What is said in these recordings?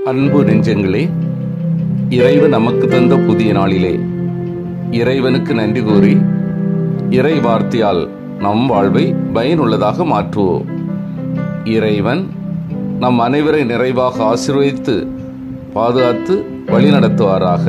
அன்பு நெஞ்சங்களே இறைவன் நமக்கு தந்த புதிய நாளிலே இறைவனுக்கு நன்றி கூறி இறை வார்த்தையால் நம் வாழ்வை பயனுள்ளதாக மாற்றுவோம் இறைவன் நம் அனைவரை நிறைவாக ஆசீர்வதித்து பாதுகாத்து வழிநடத்துவாராக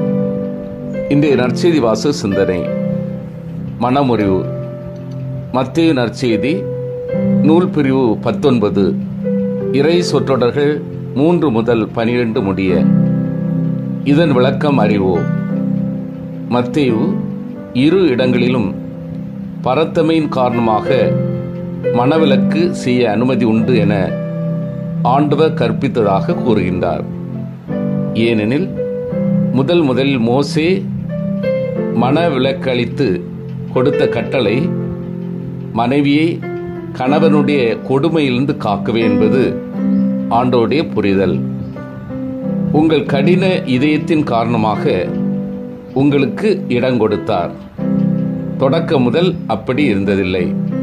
இன்றைய நற்செய்தி வாச சிந்தனை மனமுறிவு மத்திய நற்செய்தி நூல் பிரிவு பத்தொன்பது இறை சொற்றொடர்கள் மூன்று முதல் பனிரெண்டு முடிய இதன் விளக்கம் அறிவோம் மத்தேயு இரு இடங்களிலும் பரத்தமையின் காரணமாக மனவிலக்கு செய்ய அனுமதி உண்டு என ஆண்டவர் கற்பித்ததாக கூறுகின்றார் ஏனெனில் முதல் முதலில் மோசே மனவிலக்களித்து கொடுத்த கட்டளை மனைவியை கணவனுடைய கொடுமையிலிருந்து காக்கவே என்பது ஆண்டோடைய புரிதல் உங்கள் கடின இதயத்தின் காரணமாக உங்களுக்கு இடம் கொடுத்தார் தொடக்க முதல் அப்படி இருந்ததில்லை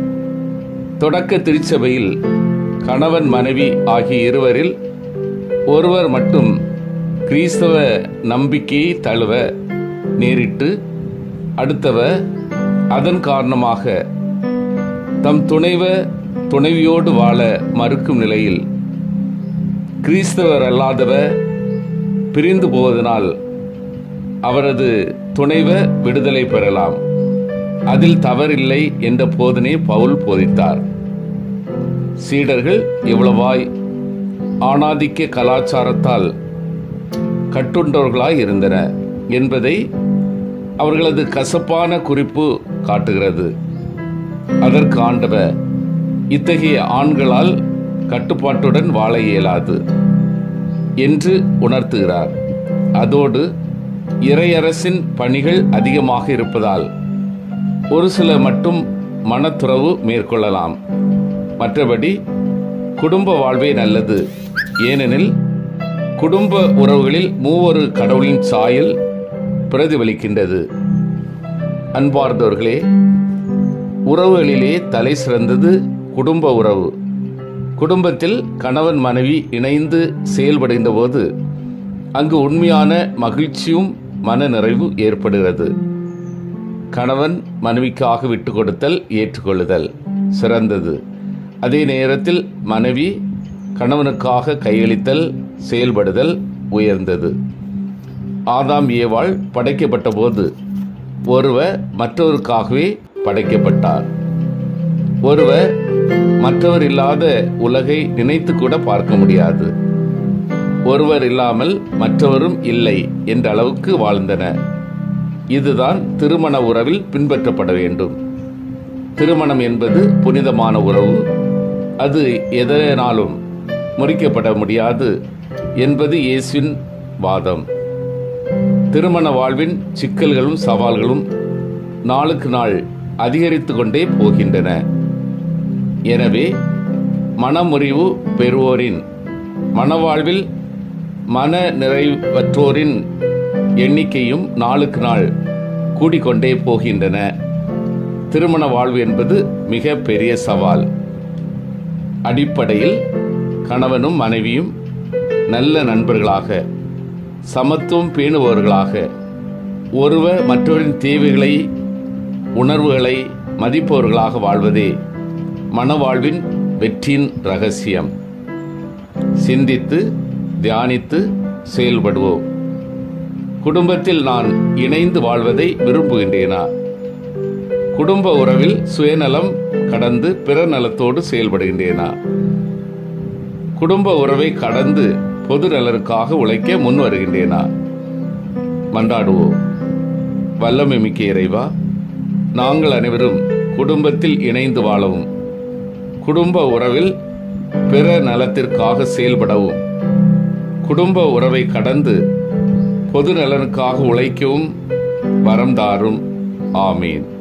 தொடக்க திருச்சபையில் கணவன் மனைவி ஆகிய இருவரில் ஒருவர் மட்டும் கிறிஸ்தவ நம்பிக்கையை தழுவ நேரிட்டு அடுத்தவர் அதன் காரணமாக தம் துணைவ துணைவியோடு வாழ மறுக்கும் நிலையில் கிறிஸ்தவர் அல்லாதவர் பிரிந்து போவதனால் அவரது துணைவ விடுதலை பெறலாம் அதில் தவறில்லை என்ற போதனை பவுல் போதித்தார் சீடர்கள் எவ்வளவாய் ஆணாதிக்க கலாச்சாரத்தால் கட்டுண்டவர்களாய் இருந்தனர் என்பதை அவர்களது கசப்பான குறிப்பு காட்டுகிறது அதற்கு ஆண்டவர் இத்தகைய ஆண்களால் கட்டுப்பாட்டுடன் வாழ இயலாது என்று உணர்த்துகிறார் அதோடு இறையரசின் பணிகள் அதிகமாக இருப்பதால் ஒரு சில மட்டும் மனத்துறவு மேற்கொள்ளலாம் மற்றபடி குடும்ப வாழ்வே நல்லது ஏனெனில் குடும்ப உறவுகளில் மூவொரு கடவுளின் சாயல் பிரதிபலிக்கின்றது அன்பார்ந்தவர்களே உறவுகளிலே தலை சிறந்தது குடும்ப உறவு குடும்பத்தில் கணவன் மனைவி இணைந்து செயல்படுகின்ற போது அங்கு உண்மையான மகிழ்ச்சியும் மன நிறைவு ஏற்படுகிறது கணவன் மனைவிக்காக விட்டு கொடுத்தல் ஏற்றுக்கொள்ளுதல் சிறந்தது அதே நேரத்தில் மனைவி கணவனுக்காக கையளித்தல் செயல்படுதல் உயர்ந்தது ஆதாம் ஏவாள் படைக்கப்பட்ட போது ஒருவர் மற்றவருக்காகவே படைக்கப்பட்டார் ஒருவர் மற்றவர் இல்லாத உலகை நினைத்து கூட பார்க்க முடியாது ஒருவர் இல்லாமல் மற்றவரும் இல்லை என்ற அளவுக்கு வாழ்ந்தனர் இதுதான் திருமண உறவில் பின்பற்றப்பட வேண்டும் திருமணம் என்பது புனிதமான உறவு அது எதனாலும் முறிக்கப்பட முடியாது என்பது இயேசுவின் வாதம் திருமண வாழ்வின் சிக்கல்களும் சவால்களும் நாளுக்கு நாள் அதிகரித்து கொண்டே போகின்றன எனவே மனமுறிவு பெறுவோரின் மனவாழ்வில் மன நிறைவற்றோரின் எண்ணிக்கையும் நாளுக்கு நாள் கூடிக்கொண்டே போகின்றன திருமண வாழ்வு என்பது மிக பெரிய சவால் அடிப்படையில் கணவனும் மனைவியும் நல்ல நண்பர்களாக சமத்துவம் பேணுபவர்களாக ஒருவர் மற்றவரின் தேவைகளை உணர்வுகளை மதிப்பவர்களாக வாழ்வதே மனவாழ்வின் வெற்றியின் ரகசியம் சிந்தித்து தியானித்து செயல்படுவோம் குடும்பத்தில் நான் இணைந்து வாழ்வதை விரும்புகின்றேனா குடும்ப உறவில் சுயநலம் கடந்து பிற நலத்தோடு செயல்படுகின்றேனா குடும்ப உறவை கடந்து பொது நலனுக்காக உழைக்க முன் வருகின்றேனா மன்றாடுவோம் வல்லமை மிக்க இறைவா நாங்கள் அனைவரும் குடும்பத்தில் இணைந்து வாழவும் குடும்ப உறவில் பிற நலத்திற்காக செயல்படவும் குடும்ப உறவை கடந்து பொது நலனுக்காக உழைக்கவும் வரம் தாரும் ஆமீன்